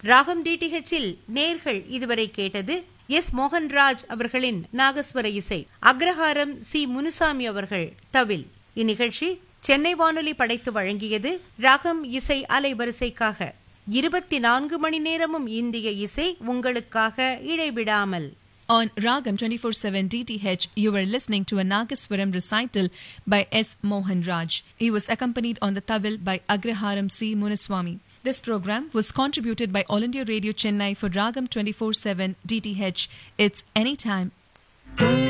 ராகம் டிடிஹெச்சில் நேர்கள் இதுவரை கேட்டது எஸ் மோகன்ராஜ் அவர்களின் நாகஸ்வர இசை அக்ரஹாரம் சி முனுசாமி அவர்கள் தவில் இந்நிகழ்ச்சி சென்னை வானொலி படைத்து வழங்கியது ராகம் இசை அலைவரிசைக்காக இருபத்தி நான்கு மணி நேரமும் இந்திய இசை உங்களுக்காக இடைவிடாமல் On Ragam 24/7 DTH, you were listening to a Nagaswaram recital by S. Mohan Raj. He was accompanied on the tawil by Agraharam C. Munaswamy. This program was contributed by All India Radio Chennai for Ragam 24/7 DTH. It's anytime